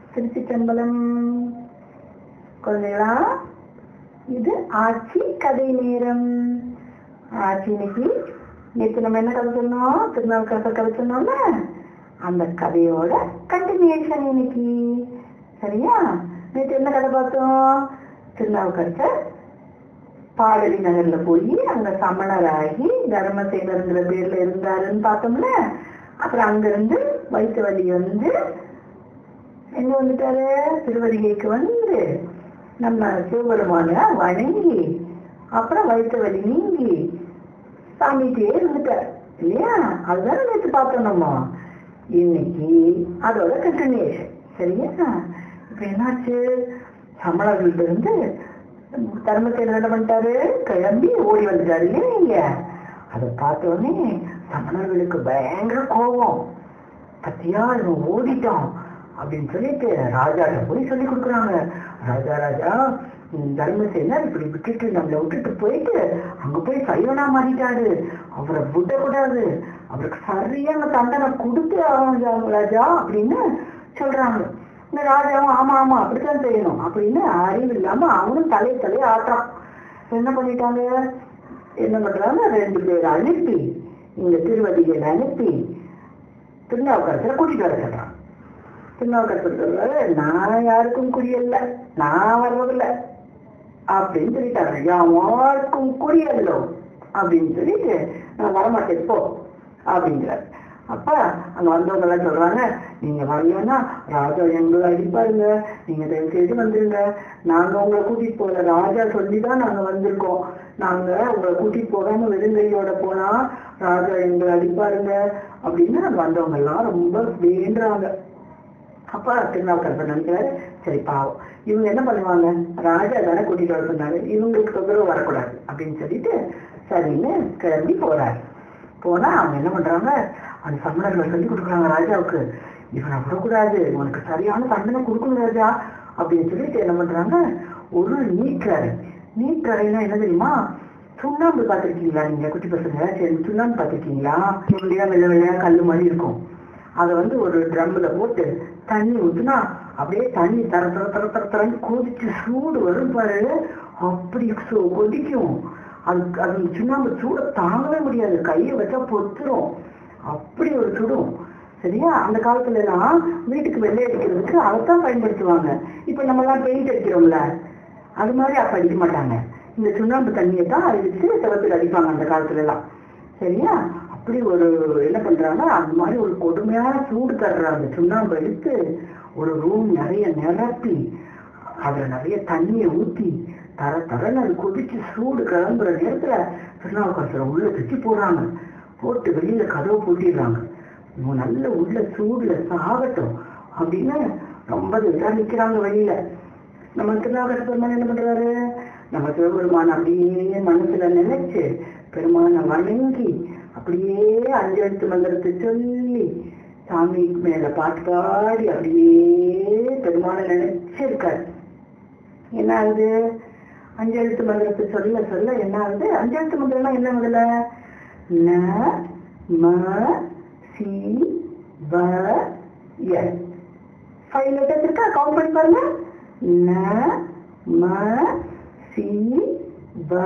திருச்சிற்றம்பலம் குழந்தைகளா இது ஆட்சி கதை நேரம் ஆட்சி இன்னைக்கு நேற்று நம்ம என்ன கதை சொன்னோம் திருநாவுக்கரசர் கதை சொன்னோம்ல அந்த கதையோட கண்டினியூஷன் இன்னைக்கு சரியா நேற்று என்ன கதை பார்த்தோம் திருநாவுக்கரசர் பாடலி நகர்ல போய் அங்க சமணராகி தர்மசேனருங்கிற பேர்ல இருந்தாருன்னு பார்த்தோம்ல அப்புறம் அங்க இருந்து வயிற்று வலி வந்து எங்க வந்துட்டாரு திருவதிகைக்கு வந்து நம்ம சிவபெருமான வணங்கி அப்புறம் வயிற்று வலி நீங்கி சாமிகிட்டே இருந்துட்டார் இல்லையா அதுதானே நேற்று பார்த்தோம் நம்ம இன்னைக்கு அதோட கண்டினியூஷன் சரியா இப்ப என்னாச்சு சமணர்கள்ட்ட இருந்து தர்மசேனர் என்ன பண்ணிட்டாரு கிளம்பி ஓடி வந்துட்டாரு இல்லையா நீங்க அதை பார்த்த உடனே சமணர்களுக்கு பயங்கர கோபம் பத்தியா இவன் ஓடிட்டான் அப்படின்னு சொல்லிட்டு ராஜாட்ட போய் சொல்லி கொடுக்குறாங்க ராஜா ராஜா உம் தர்மசேனர் இப்படி விட்டுட்டு நம்மளை விட்டுட்டு போயிட்டு அங்க போய் சைவனா மாறிட்டாரு அவரை விடக்கூடாது அவருக்கு சரியான தண்டனை கொடுத்து ஆகணும் ராஜா அப்படின்னு சொல்றாங்க இந்த ராஜாவும் ஆமா ஆமா அப்படித்தான் செய்யணும் அப்படின்னு அறிவு இல்லாம அவனும் தலையை தலையை ஆட்டுறான் என்ன பண்ணிட்டாங்க என்ன பண்றாங்க ரெண்டு பேர் அனுப்பி இந்த திருவதிகளை அனுப்பி திருநாவுக்கரசரை கூட்டிட்டு வர சொல்றான் திருநாவுக்கரசர் சொல்றாரு நான் யாருக்கும் குடியல்ல நான் வர்றதில்ல அப்படின்னு சொல்லிட்டாங்க யாருக்கும் குடியல்லோ அப்படின்னு சொல்லிட்டு நான் வரமாட்டேன் போ அப்படிங்கிறார் அப்ப அங்க வந்தவங்க எல்லாம் சொல்றாங்க நீங்க வரலன்னா ராஜா எங்களை அடிப்பாருங்க நீங்க தயவு செய்து வந்துருங்க நாங்க உங்களை கூட்டிட்டு போகல ராஜா சொல்லிதான் நாங்க வந்திருக்கோம் நாங்க உங்களை கூட்டிட்டு போகாம வெறுங்கையோட போனா ராஜா எங்களை அடிப்பாருங்க அப்படின்னு அங்க வந்தவங்க எல்லாம் ரொம்ப வேண்டுறாங்க அப்பா திருநாவுக்கரசர் நினைக்கிறாரு சரி பாவம் இவங்க என்ன பண்ணுவாங்க ராஜா தானே கூட்டிட்டு வர சொன்னாரு இவங்களுக்கு தொந்தரவு வரக்கூடாது அப்படின்னு சொல்லிட்டு சரின்னு கிளம்பி போறாரு போனா அவங்க என்ன பண்றாங்க அந்த சமணர்கள் சொல்லி கொடுக்குறாங்க ராஜாவுக்கு இவனை விடக்கூடாது உனக்கு சரியான தண்டனை கொடுக்கணும் ராஜா அப்படின்னு சொல்லிட்டு என்ன பண்றாங்க ஒரு நீக்கரை நீக்கரைன்னா என்ன தெரியுமா சுண்ணாம்பு பார்த்திருக்கீங்களா நீங்க குட்டி பசங்க சரி சுண்ணாம்பு பார்த்திருக்கீங்களா வெள்ளையா வெள்ளை வெள்ளையா கல்லு மாதிரி இருக்கும் அதை வந்து ஒரு ட்ரம்ல போட்டு தண்ணி ஊத்துனா அப்படியே தண்ணி தர தர தர தர தரன்னு கொதிச்சு சூடு வரும் பாரு அப்படி சு- கொதிக்கும் அது அது சுண்ணாம்பு சூட தாங்கவே முடியாது கையை வச்சா பொத்துரும் அப்படி ஒரு சுடும் சரியா அந்த காலத்துல எல்லாம் வீட்டுக்கு வெள்ளை அடிக்கிறதுக்கு அதைத்தான் பயன்படுத்துவாங்க இப்ப நம்ம எல்லாம் பெயிண்ட் அடிக்கிறோம்ல அது மாதிரி அப்ப அடிக்க மாட்டாங்க இந்த சுண்ணாம்பு தண்ணியை தான் அடிச்சு செவத்துக்கு அடிப்பாங்க அந்த காலத்துல எல்லாம் சரியா அப்படி ஒரு என்ன பண்றாங்க அந்த மாதிரி ஒரு கொடுமையான சூடு தர்ற அந்த சுண்ணாம்பு எடுத்து ஒரு ரூம் நிறைய நிரப்பி அதுல நிறைய தண்ணியை ஊத்தி தர தரன்னு அது கொதிச்சு சூடு கிளம்புற நேரத்துல திருநாவுக்கரசரை உள்ள தூக்கி போடுறாங்க போட்டு வெளியில கதவை பூட்டிடுறாங்க இவன் நல்ல உள்ள சூடுல சாகட்டும் அப்படின்னு ரொம்ப இதா நிக்கிறாங்க வெளியில நம்ம திருநாவுக்கரசர் பெருமான் என்ன பண்றாரு நம்ம சிவபெருமான் அப்படியே மனசுல நினைச்சு பெருமானை வணங்கி அப்படியே அஞ்சு எழுத்து மந்திரத்தை சொல்லி சாமி மேல பாட்டு பாடி அப்படியே பெருமானை நினைச்சிருக்காரு என்ன ஆகுது அஞ்சு எழுத்து மந்திரத்தை சொல்ல சொல்ல என்ன ஆகுது அஞ்சு எழுத்து மந்திரம்னா என்ன முதல்ல ந ம சி வ எஸ் ஃபைவ் லெட்டர்ஸ் இருக்கா கவுண்ட் பண்ணி பாருங்க ந ம சி வ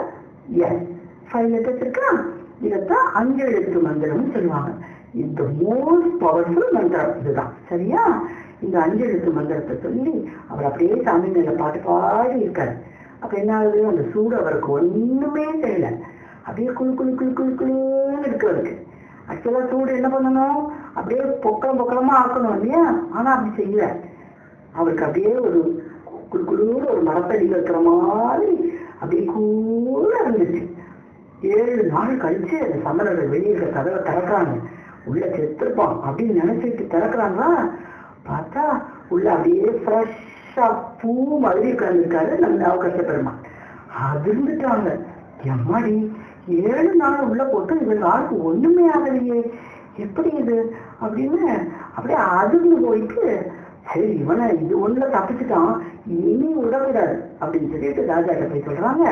எஸ் ஃபைவ் லெட்டர்ஸ் இருக்கா இதைத்தான் அஞ்சு எழுத்து மந்திரம்னு சொல்லுவாங்க இந்த மோஸ்ட் பவர்ஃபுல் மந்திரம் இதுதான் சரியா இந்த அஞ்சு எழுத்து மந்திரத்தை சொல்லி அவர் அப்படியே சாமி மேல பாட்டு பாடி இருக்காரு அப்ப என்ன ஆகுது அந்த சூடு அவருக்கு ஒண்ணுமே செய்யல அப்படியே குளு குளு குளு குளு குளுன்னு இருக்கு அவருக்கு ஆக்சுவலா சூடு என்ன பண்ணணும் அப்படியே பொக்கலம் பொக்கலமா ஆக்கணும் இல்லையா ஆனா அப்படி செய்யல அவருக்கு அப்படியே ஒரு குளு குளுன்னு ஒரு மரத்தடியில் இருக்கிற மாதிரி அப்படியே கூல இருந்துச்சு ஏழு நாள் கழிச்சு அந்த சமணர்கள் வெளியில கதவை திறக்கிறாங்க உள்ள செத்துருப்பான் அப்படின்னு நினைச்சிட்டு திறக்கிறாங்க பார்த்தா உள்ள அப்படியே ஃப்ரெஷ்ஷா பூ மாதிரி உட்கார்ந்துருக்காரு நம்ம அவகாச பெருமான் அதிர்ந்துட்டாங்க எம்மாடி ஏழு நாள் உள்ள போட்டு இவங்க ஆளுக்கு ஒண்ணுமே ஆகலையே எப்படி இது அப்படின்னு அப்படியே அதிர்ந்து போயிட்டு சரி இவனை இது ஒண்ணுல தப்பிச்சுட்டான் இனி விடக்கூடாது அப்படின்னு சொல்லிட்டு ராஜாட்ட போய் சொல்றாங்க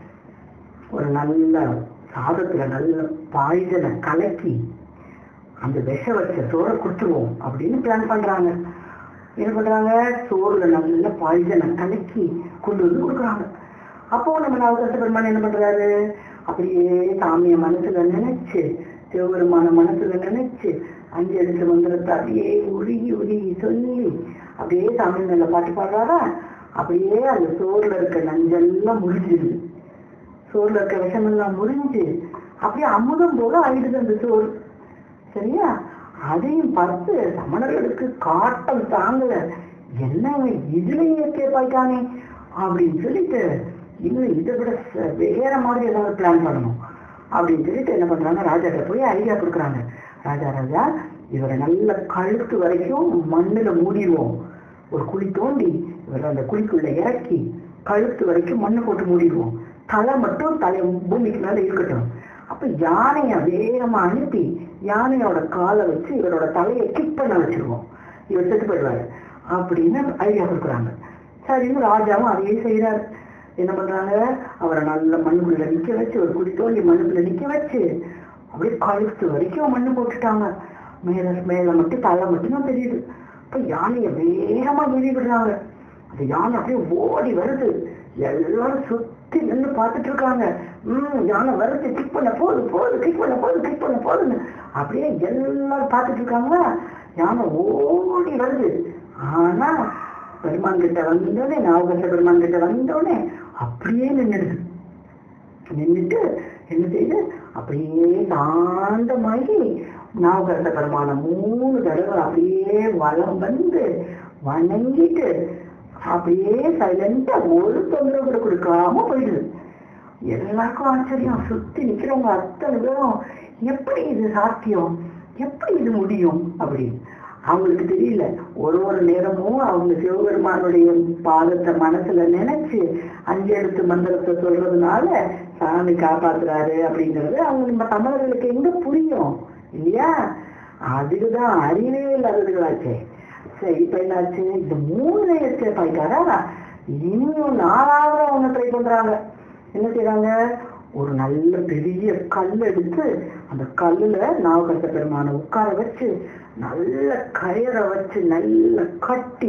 ஒரு நல்ல சாதத்துல நல்ல பாய்சனை கலக்கி அந்த விஷ வச்ச சோறை கொடுத்துருவோம் அப்படின்னு பிளான் பண்றாங்க என்ன பண்றாங்க சோறுல நல்ல பாய்சனை கலக்கி கொண்டு வந்து கொடுக்குறாங்க அப்போ நம்ம நவகரச பெருமான் என்ன பண்றாரு அப்படியே சாமிய மனசுல நினைச்சு சிவபெருமான மனசுல நினைச்சு அஞ்சு எழுத்து மந்திரத்தை அப்படியே உருகி உருகி சொல்லி அப்படியே சாமி மேல பாட்டு பாடுறாரா அப்படியே அந்த சோறுல இருக்க நஞ்செல்லாம் முறிஞ்சிருது சோறுல இருக்க விஷமெல்லாம் முறிஞ்சு அப்படியே அமுதம் போல ஆயிடுது அந்த சோறு சரியா அதையும் பார்த்து சமணர்களுக்கு காட்டம் தாங்கல என்ன இவன் இதுலயும் இயற்கை பாய்க்கானே அப்படின்னு சொல்லிட்டு இன்னும் இதை விட ச- வேற மாதிரி ஏதாவது பிளான் பண்ணணும் அப்படின்னு சொல்லிட்டு என்ன பண்றாங்க ராஜாட்ட போய் ஐடியா கொடுக்குறாங்க ராஜா ராஜா இவரை நல்ல கழுத்து வரைக்கும் மண்ணுல மூடிடுவோம் ஒரு குழி தோண்டி இவரை அந்த குழிக்குள்ள இறக்கி கழுத்து வரைக்கும் மண்ணை போட்டு மூடிடுவோம் தலை மட்டும் தலை பூமிக்கு மேல இருக்கட்டும் அப்ப யானைய வேகமா அனுப்பி யானையோட காலை வச்சு இவரோட தலையை கிக் பண்ண வச்சிருவோம் இவர் செத்து போயிடுவாரு அப்படின்னு ஐடியா கொடுக்குறாங்க சரின்னு ராஜாவும் அதையே செய்யறாரு என்ன பண்றாங்க அவரை நல்ல மண்ணுக்குள்ள நிக்க வச்சு ஒரு குடி தோண்டி மண்ணுக்குள்ள நிக்க வச்சு அப்படியே கழுத்து வரைக்கும் மண்ணு போட்டுட்டாங்க மேல மேல மட்டும் தலை மட்டும் தான் தெரியுது இப்ப யானைய வேகமா வெளி விடுறாங்க அந்த யானை அப்படியே ஓடி வருது எல்லாரும் சுத்தி நின்று பார்த்துட்டு இருக்காங்க உம் யானை வருது கிக் பண்ண போகுது போகுது கிக் பண்ண போகுது கிக் பண்ண போகுதுன்னு அப்படியே எல்லாரும் பார்த்துட்டு இருக்காங்க யானை ஓடி வருது ஆனா பெருமான் கிட்ட வந்தோடனே நாகச பெருமான் கிட்ட வந்தோடனே அப்படியே நின்னுடுது நின்னுட்டு என்ன செய்யுது அப்படியே சாந்தமாகி நாகரச பெருமான மூணு தடவை அப்படியே வலம் வந்து வணங்கிட்டு அப்படியே சைலண்டா ஒரு தொந்தரவு கூட கொடுக்காம போயிடுது எல்லாருக்கும் ஆச்சரியம் சுத்தி நிக்கிறவங்க அத்தனை பேரும் எப்படி இது சாத்தியம் எப்படி இது முடியும் அப்படின்னு அவங்களுக்கு தெரியல ஒரு ஒரு நேரமும் அவங்க சிவபெருமானுடைய பாதத்தை மனசுல நினைச்சு அஞ்சு எழுத்து மந்திரத்தை சொல்றதுனால சாமி காப்பாத்துறாரு அப்படிங்கிறது அவங்க நம்ம தமிழர்களுக்கு எங்க புரியும் இல்லையா அதுக்குதான் அறிவே இல்லாததுகளாச்சே சரி இப்ப என்னாச்சு இந்த மூணு எஸ்கேப் ஆயிட்டாரா இன்னும் நாலாவது அவங்க ட்ரை பண்றாங்க என்ன செய்றாங்க ஒரு நல்ல பெரிய கல் எடுத்து அந்த கல்லுல நாகரச பெருமானை உட்கார வச்சு நல்ல கயிறை வச்சு நல்ல கட்டி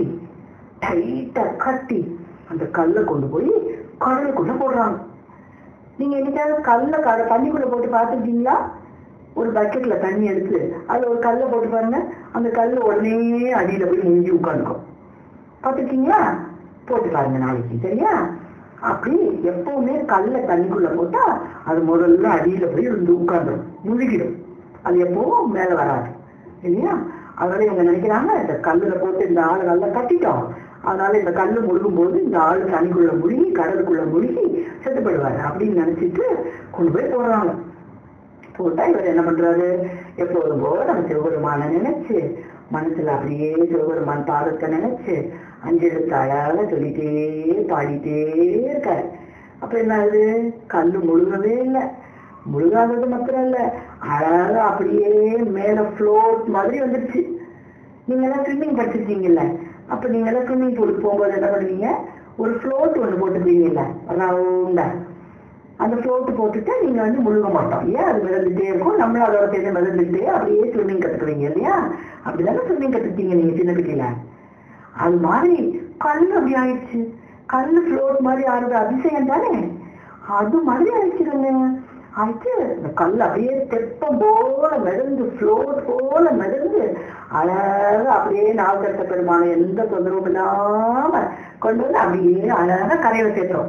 டைட்டா கட்டி அந்த கல்லை கொண்டு போய் கடலுக்குள்ள போடுறாங்க நீங்க என்னைக்காவது கல்ல கட தண்ணிக்குள்ள போட்டு பார்த்துருக்கீங்களா ஒரு பக்கெட்ல தண்ணி எடுத்து அதுல ஒரு கல்லை போட்டு பாருங்க அந்த கல்லு உடனே அடியில போய் நெஞ்சு உட்காந்துக்கும் பார்த்துருக்கீங்களா போட்டு பாருங்க நாளைக்கு சரியா அப்படி எப்பவுமே கல்ல தண்ணிக்குள்ள போட்டா அது முதல்ல அடியில போய் இருந்து உட்கார்ந்துடும் முழுகிடும் அது எப்பவும் மேல வராது இல்லையா அதனால இவங்க நினைக்கிறாங்க இந்த கல்லுல போட்டு இந்த ஆளு நல்லா கட்டிட்டோம் அதனால இந்த கல்லு முழுகும் போது இந்த ஆளு தண்ணிக்குள்ள முழுகி கடலுக்குள்ள முழுகி செத்து போயிடுவாரு அப்படின்னு நினைச்சிட்டு கொண்டு போய் போடுறாங்க போட்டா இவர் என்ன பண்றாரு எப்போதும் போல நம்ம சிவபெருமான நினைச்சு மனசுல அப்படியே சிவபெருமான் பாதத்தை நினைச்சு அஞ்சு எழுத்து அழகா சொல்லிட்டே பாடிட்டே இருக்காரு அப்ப என்ன ஆகுது கல்லு முழுகவே இல்லை முழுகாதது மாத்திரம் இல்ல அழகா அப்படியே மேல ஃப்ளோட் மாதிரி வந்துருச்சு நீங்க எல்லாம் ஸ்விம்மிங் படிச்சிருக்கீங்கல்ல அப்ப நீங்க எல்லாம் ஸ்விம்மிங் பூலுக்கு போகும்போது என்ன பண்ணுவீங்க ஒரு ஃப்ளோட் ஒண்ணு போட்டுப்பீங்கல்ல ரவுண்டா அந்த ஃப்ளோட் போட்டுட்டு நீங்க வந்து முழுக மாட்டோம் ஏன் அது மிதந்துட்டே இருக்கும் நம்மளும் அதோட சேர்ந்து மிதந்துட்டே அப்படியே ஸ்விம்மிங் கத்துக்குவீங்க இல்லையா அப்படிதானே ஸ்விம்மிங் கத்துக்கிட்டீங்க நீங்க சின்ன பிள்ளைல அது மாதிரி கல் அப்படி ஆயிடுச்சு கல் ஃப்ளோட் மாதிரி ஆடுறது அதிசயம் தானே அது மாதிரி ஆயிடுச்சுங்க ஆயிடுச்சு இந்த கல் அப்படியே தெப்பம் போல மிதந்து ஃப்ளோட் போல மிதந்து அழகா அப்படியே நாகரத்த பெருமான எந்த தொந்தரவும் இல்லாம கொண்டு வந்து அப்படியே அழகா கரையில சேர்த்துறோம்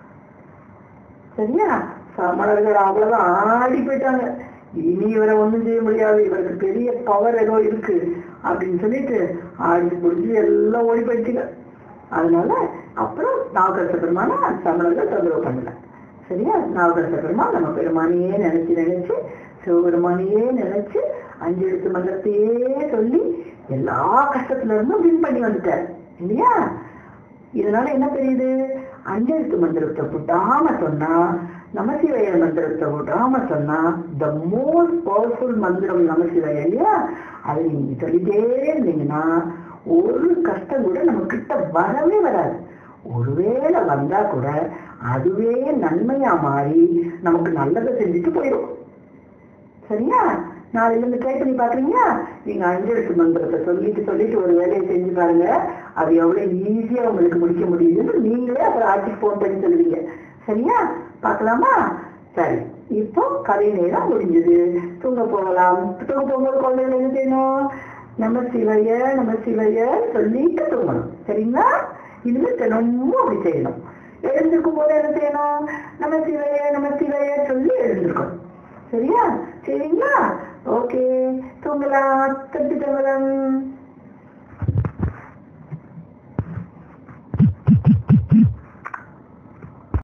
சரியா சமணர்கள் அவ்வளவுதான் ஆடி போயிட்டாங்க இனி இவரை ஒண்ணும் செய்ய முடியாது இவருக்கு பெரிய பவர் ஏதோ இருக்கு அப்படின்னு சொல்லிட்டு ஆடி புடிச்சு எல்லாம் ஓடி போயிடுச்சுங்க அதனால அப்புறம் நாகரச பெருமான சமணர்கள் தொந்தரவு பண்ணல சரியா நாகரச பெருமான் நம்ம பெருமானையே நினைச்சு நினைச்சு சிவபெருமானையே நினைச்சு அஞ்சு எழுத்து மந்திரத்தையே சொல்லி எல்லா கஷ்டத்துல இருந்தும் வின் பண்ணி வந்துட்டார் இல்லையா இதனால என்ன தெரியுது அஞ்செழுத்து மந்திரத்தை விடாம சொன்னா நமசிவய மந்திரத்தை விடாம சொன்னா த மோஸ்ட் பவர்ஃபுல் மந்திரம் நமசிவய இல்லையா அதை நீங்க சொல்லிட்டே இருந்தீங்கன்னா ஒரு கஷ்டம் கூட நம்ம கிட்ட வரவே வராது ஒருவேளை வந்தா கூட அதுவே நன்மையா மாறி நமக்கு நல்லதை செஞ்சுட்டு போயிடும் சரியா நாளையில இருந்து ட்ரை பண்ணி பாக்குறீங்களா நீங்க அஞ்செழுத்து மந்திரத்தை சொல்லிட்டு சொல்லிட்டு ஒரு வேலையை செஞ்சு பாருங்க அது எவ்வளவு ஈஸியா உங்களுக்கு முடிக்க முடியுதுன்னு நீங்களே அப்புறம் ஆட்சிக்கு போன் பண்ணி சொல்லுவீங்க சரியா பார்க்கலாமா சரி இப்போ கதை நேரம் முடிஞ்சது தூங்க போகலாம் தூங்க போகும்போது குழந்தைகள் என்ன செய்யணும் நம்ம சிவைய நம்ம சிவைய சொல்லிட்டு தூங்கணும் சரிங்களா இனிமே தினமும் அப்படி செய்யணும் எழுந்திருக்கும் போது என்ன செய்யணும் நம்ம சிவைய நம்ம சிவைய சொல்லி எழுந்திருக்கணும் சரியா சரிங்களா ஓகே தூங்கலாம் திருப்பி தூங்கலாம்